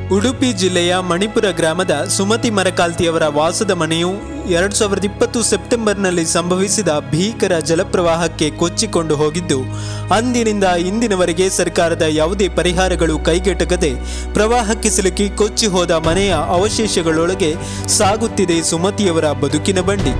ಉಡುಪಿ ಜಿಲ್ಲೆಯ ಮಣಿಪುರ ಗ್ರಾಮದ ಸುಮತಿ ಮರಕಾಲ್ತಿಯವರ ವಾಸದ ಮನೆಯು ಎರಡು ಸಾವಿರದ ಇಪ್ಪತ್ತು ಸೆಪ್ಟೆಂಬರ್ನಲ್ಲಿ ಸಂಭವಿಸಿದ ಭೀಕರ ಜಲಪ್ರವಾಹಕ್ಕೆ ಕೊಚ್ಚಿಕೊಂಡು ಹೋಗಿದ್ದು ಅಂದಿನಿಂದ ಇಂದಿನವರೆಗೆ ಸರ್ಕಾರದ ಯಾವುದೇ ಪರಿಹಾರಗಳು ಕೈಗೆಟಕದೆ ಪ್ರವಾಹಕ್ಕೆ ಸಿಲುಕಿ ಕೊಚ್ಚಿ ಹೋದ ಮನೆಯ ಅವಶೇಷಗಳೊಳಗೆ ಸಾಗುತ್ತಿದೆ ಸುಮತಿಯವರ ಬದುಕಿನ ಬಂಡಿ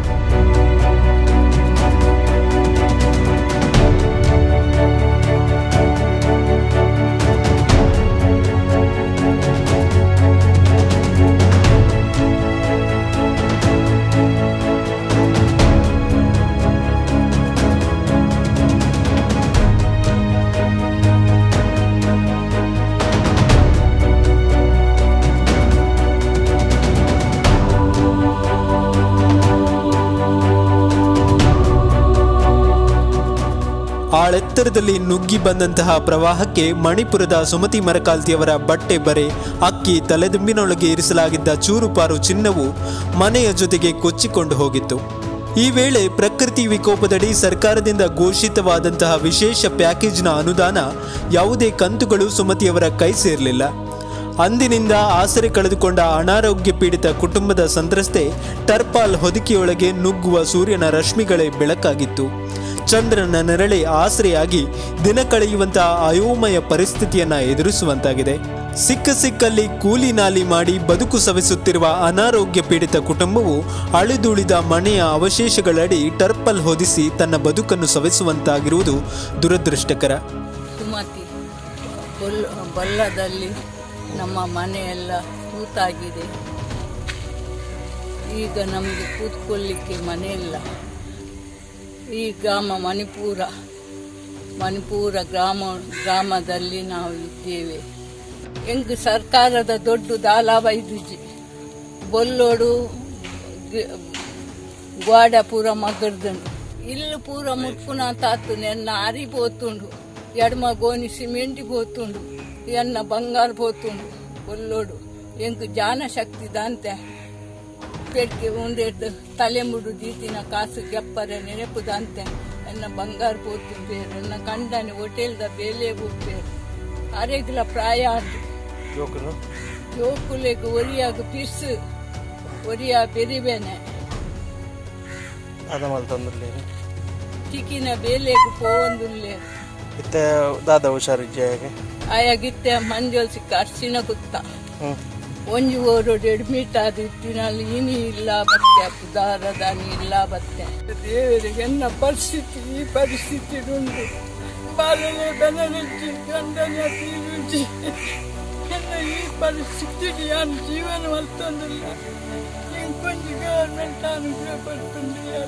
ಆಳೆತ್ತರದಲ್ಲಿ ನುಗ್ಗಿ ಬಂದಂತಹ ಪ್ರವಾಹಕ್ಕೆ ಮಣಿಪುರದ ಸುಮತಿ ಮರಕಾಲ್ತಿಯವರ ಬಟ್ಟೆ ಬರೆ ಅಕ್ಕಿ ತಲೆದುಂಬಿನೊಳಗೆ ಇರಿಸಲಾಗಿದ್ದ ಚೂರುಪಾರು ಚಿನ್ನವು ಮನೆಯ ಜೊತೆಗೆ ಕೊಚ್ಚಿಕೊಂಡು ಹೋಗಿತ್ತು ಈ ವೇಳೆ ಪ್ರಕೃತಿ ವಿಕೋಪದಡಿ ಸರ್ಕಾರದಿಂದ ಘೋಷಿತವಾದಂತಹ ವಿಶೇಷ ಪ್ಯಾಕೇಜ್ನ ಅನುದಾನ ಯಾವುದೇ ಕಂತುಗಳು ಸುಮತಿಯವರ ಕೈ ಸೇರಲಿಲ್ಲ ಅಂದಿನಿಂದ ಆಸರೆ ಕಳೆದುಕೊಂಡ ಅನಾರೋಗ್ಯ ಪೀಡಿತ ಕುಟುಂಬದ ಸಂತ್ರಸ್ತೆ ಟರ್ಪಾಲ್ ಹೊದಿಕೆಯೊಳಗೆ ನುಗ್ಗುವ ಸೂರ್ಯನ ರಶ್ಮಿಗಳೇ ಬೆಳಕಾಗಿತ್ತು ಚಂದ್ರನ ನೆರಳೆ ಆಸರೆಯಾಗಿ ದಿನ ಕಳೆಯುವಂತಹ ಅಯೋಮಯ ಪರಿಸ್ಥಿತಿಯನ್ನ ಎದುರಿಸುವಂತಾಗಿದೆ ಸಿಕ್ಕ ಸಿಕ್ಕಲ್ಲಿ ಕೂಲಿ ನಾಲಿ ಮಾಡಿ ಬದುಕು ಸವಿಸುತ್ತಿರುವ ಅನಾರೋಗ್ಯ ಪೀಡಿತ ಕುಟುಂಬವು ಅಳಿದುಳಿದ ಮನೆಯ ಅವಶೇಷಗಳಡಿ ಟರ್ಪಲ್ ಹೊದಿಸಿ ತನ್ನ ಬದುಕನ್ನು ಸವಿಸುವಂತಾಗಿರುವುದು ದುರದೃಷ್ಟಕರ ಸುಮತಿ ಬೊಲ್ ಬಲ್ಲದಲ್ಲಿ ನಮ್ಮ ಮನೆಯೆಲ್ಲ ತೂತಾಗಿದೆ ಈಗ ನಮಗೆ ಕೂತ್ಕೊಳ್ಳಿಕ್ಕೆ ಮನೆ ಇಲ್ಲ ಈ ಗ್ರಾಮ ಮಣಿಪುರ ಮಣಿಪುರ ಗ್ರಾಮ ಗ್ರಾಮದಲ್ಲಿ ನಾವು ಇದ್ದೇವೆ ಹೆಂಗ್ ಸರ್ಕಾರದ ದೊಡ್ಡ ದಾಲಾವ ಇದು ಜಿ- ಬೊಲ್ಲೋಡು ಗಿ- ಗ್ವಾಡ ಪೂರ ಮಗರ್ದನು ಇಲ್ಲು ಪೂರ ಮುಟ್ಪುನ ತಾತು ನೆನ್ನ ಅರಿ పోతుండు ఎడమ గోని సిమెంట్ పోతుండు ఎన్న బంగారు పోతుండు ఒల్లోడు ఎంకు జాన శక్తి దాంతే పెడికి ఉండేది తలెముడు దీతిన కాసు గెప్పರೆ ನೆನಪು ದಾಂತೆ ಎನ್ನ ಬಂಗಾರ పోతుండేరు ಎನ್ನ ಕಂಡನಿ ಹೋಟೆಲ್ದ ಬೇಲೆ ಹೋಗ್ಬೇರು ಅರೆಗ್ಲ ಪ್ರಾಯ ಆತು ಯುವಕರು ಜೋಕುಲೆಗ್ ಒರಿಯಾಗ ಪಿರ್ಸ್ ಒರಿಯಾ ಬೆರಿಬೇನೆ ಆದ ಮಲ್ ತೊಂದ್ರೆ ಟಿಕಿನ ಬೇಲೆಗ್ ಪೋವಂದುಲ್ಲೆ ಇತ್ತೆ ದಾದ ಹುಷಾರು ಜಯಗೆ ಆಯಾಗಿತ್ತೆ ಮಂಜೋಲ್ ಸಿಕ್ಕ ಅರ್ಶಿನ ಗುತ್ತ ಹ್ಞೂ ಒಂಜಿ ಓರು ಅಡ್ಮಿಟ್ ಆದ ಇತ್ತಿನಲ್ಲಿ ಇನಿ ಇಲ್ಲ ಬತ್ತೆ ದಾರದಾನಿ ಇಲ್ಲ ಬತ್ತೆ ದೇವರಿಗೆ ಎನ್ನ ಪರಿಸ್ಥಿತಿ ಈ ಪರಿಸ್ಥಿತಿ ಉಂಟು ಬಾಲನೆ ಬೆನರಿಚ್ಚಿ ಗಂಡನ ತೀರುಚಿ ಎನ್ನ ಈ ಪರಿಸ್ಥಿತಿಗೆ ಯಾನು ಜೀವನ ಮತ್ತೊಂದಿಲ್ಲ ಕೊಂಚ ಗವರ್ಮೆಂಟ್ ಅನುಗ್ರಹ ಪಡ್తుంది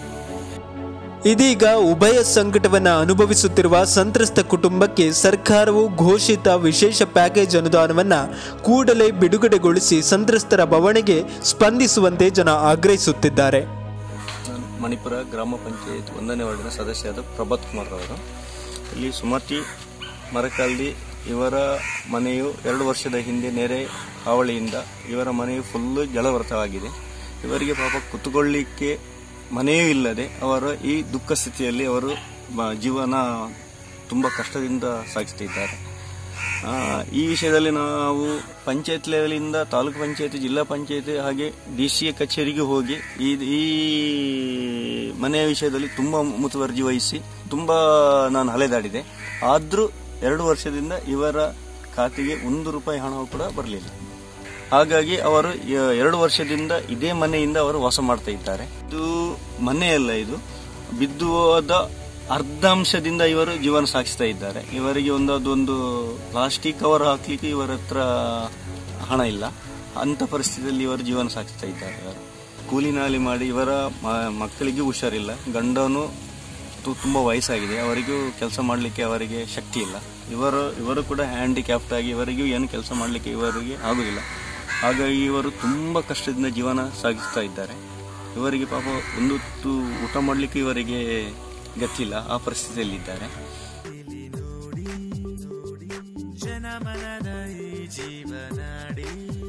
ಇದೀಗ ಉಭಯ ಸಂಕಟವನ್ನ ಅನುಭವಿಸುತ್ತಿರುವ ಸಂತ್ರಸ್ತ ಕುಟುಂಬಕ್ಕೆ ಸರ್ಕಾರವು ಘೋಷಿತ ವಿಶೇಷ ಪ್ಯಾಕೇಜ್ ಅನುದಾನವನ್ನ ಕೂಡಲೇ ಬಿಡುಗಡೆಗೊಳಿಸಿ ಸಂತ್ರಸ್ತರ ಬವಣೆಗೆ ಸ್ಪಂದಿಸುವಂತೆ ಜನ ಆಗ್ರಹಿಸುತ್ತಿದ್ದಾರೆ ನಾನು ಮಣಿಪುರ ಗ್ರಾಮ ಪಂಚಾಯತ್ ಒಂದನೇ ವಾರ್ಡಿನ ಸದಸ್ಯರಾದ ಪ್ರಭಾತ್ ಕುಮಾರ್ ಅವರು ಇಲ್ಲಿ ಸುಮತಿ ಮರಕಲ್ದಿ ಇವರ ಮನೆಯು ಎರಡು ವರ್ಷದ ಹಿಂದೆ ನೆರೆ ಹಾವಳಿಯಿಂದ ಇವರ ಮನೆಯು ಫುಲ್ಲು ಜಲವೃತವಾಗಿದೆ ಇವರಿಗೆ ಪಾಪ ಕುತ್ಕೊಳ್ಳಿಕ್ಕೆ ಮನೆಯೂ ಇಲ್ಲದೆ ಅವರ ಈ ದುಃಖ ಸ್ಥಿತಿಯಲ್ಲಿ ಅವರು ಮ- ಜೀವನ ತುಂಬ ಕಷ್ಟದಿಂದ ಸಾಗಿಸ್ತಿದ್ದಾರೆ ಆ, ಈ ವಿಷಯದಲ್ಲಿ ನಾವು ಪಂಚಾಯತ್ ಲೆವೆಲಿಂದ ತಾಲೂಕು ಪಂಚಾಯತ್ ಜಿಲ್ಲಾ ಪಂಚಾಯತ್ ಹಾಗೆ ಡಿ ಸಿ ಕಚೇರಿಗೆ ಹೋಗಿ ಈ ಈ ಮನೆಯ ವಿಷಯದಲ್ಲಿ ತುಂಬ ಮುತುವರ್ಜಿ ವಹಿಸಿ ತುಂಬ ನಾನು ಅಲೆದಾಡಿದೆ ಆದರೂ ಎರಡು ವರ್ಷದಿಂದ ಇವರ ಖಾತೆಗೆ ಒಂದು ರೂಪಾಯಿ ಹಣವು ಕೂಡ ಬರಲಿಲ್ಲ ಹಾಗಾಗಿ ಅವರು ಎ- ಎರಡು ವರ್ಷದಿಂದ ಇದೇ ಮನೆಯಿಂದ ಅವರು ವಾಸ ಮಾಡ್ತಾ ಇದ್ದಾರೆ ಇದು ಮನೆಯಲ್ಲ ಇದು ಬಿದ್ದು ಹೋದ ಅರ್ಧಾಂಶದಿಂದ ಇವರು ಜೀವನ ಸಾಗಿಸ್ತಾ ಇದ್ದಾರೆ ಇವರಿಗೆ ಒಂದೊಂದು ಪ್ಲಾಸ್ಟಿಕ್ ಕವರ್ ಹಾಕ್ಲಿಕ್ಕೆ ಇವರ ಹತ್ರ ಹಣ ಇಲ್ಲ ಅಂತ ಪರಿಸ್ಥಿತಿಯಲ್ಲಿ ಇವರು ಜೀವನ ಸಾಗಿಸ್ತಾ ಇದ್ದಾರೆ ಇವರು ಕೂಲಿ ನಾಲಿ ಮಾಡಿ ಇವರ ಮ- ಮಕ್ಕಳಿಗೂ ಹುಷಾರಿಲ್ಲ ಗಂಡನು ತು- ತುಂಬ ವಯಸ್ಸಾಗಿದೆ ಅವರಿಗೂ ಕೆಲಸ ಮಾಡಲಿಕ್ಕೆ ಅವರಿಗೆ ಶಕ್ತಿ ಇಲ್ಲ ಇವರು ಇವರು ಕೂಡ ಹ್ಯಾಂಡಿಕ್ಯಾಪ್ಟ್ ಆಗಿ ಇವರಿಗೂ ಏನು ಕೆಲಸ ಮಾಡಲಿಕ್ಕೆ ಇವರಿಗೆ ಆಗುದಿಲ್ಲ ಹಾಗಾಗಿ ಇವರು ತುಂಬ ಕಷ್ಟದಿಂದ ಜೀವನ ಸಾಗಿಸ್ತಾ ಇದ್ದಾರೆ ಇವರಿಗೆ ಪಾಪ ಒಂದು ಹೊತ್ತು ಊಟ ಮಾಡಲಿಕ್ಕೆ ಇವರಿಗೆ ಗತಿಲ್ಲ ಆ ಪರಿಸ್ಥಿತಿಯಲ್ಲಿದ್ದಾರೆ ಜನಮನದ ಈ ಜೀವನಾಡಿ